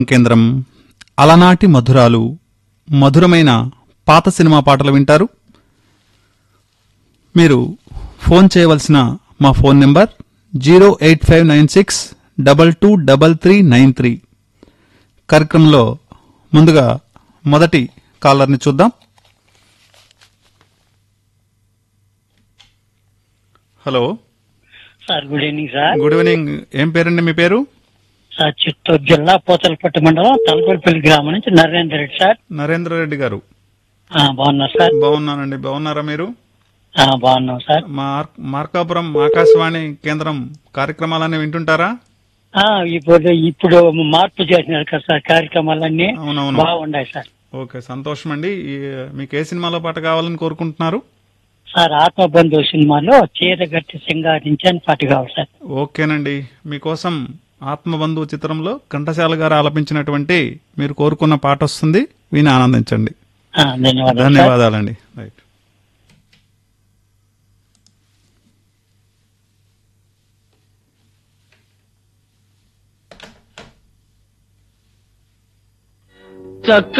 కేంద్రం అలనాటి మధురాలు మధురమైన పాత సినిమా పాటలు వింటారు మీరు ఫోన్ చేయవలసిన మా phone number zero eight five nine six double two double three nine three కార్యక్రమంలో ముందుగా మొదటి కాలర్ని చూద్దాం hello sir good evening sir good evening ఏం పేరండి మీ పేరు సార్ చిత్తూరు జిల్లా పోతలపట్టు మండలం తలపల్లిపల్లి గ్రామం నుంచి నరేంద్ర రెడ్డి సార్ నరేంద్ర రెడ్డి గారు ఆ, బాగున్నారు సార్ బాగున్నానండి బాగున్నారా మీరు ఆ, బాగున్నాం సార్ మా మార్కాపురం ఆకాశవాణి కేంద్రం కార్యక్రమాలన్నీ వింటుంటారా ఆ, ఇప్పుడు ఇప్పుడు మార్పు చేసినారు కదా సార్ కార్యక్రమాలన్నీ అవునవును బాగున్నాయి సార్ ఓకే సంతోషం అండి ఈ, మీకు ఏ సినిమాలో పాట కావాలని కోరుకుంటున్నారు సార్ ఆత్మబంధు సినిమాలో చీరగట్టి సింగారించి అని పాట కావాలి సార్ ఓకేనండి మీకోసం ఆత్మబంధువు చిత్రంలో ఘంటసాల గారు ఆలపించినటువంటి మీరు కోరుకున్న పాట వస్తుంది విని ఆనందించండి ఆ, ధన్యవాదాలు సార్. ధన్యవాదాలండి రైట్ చక్క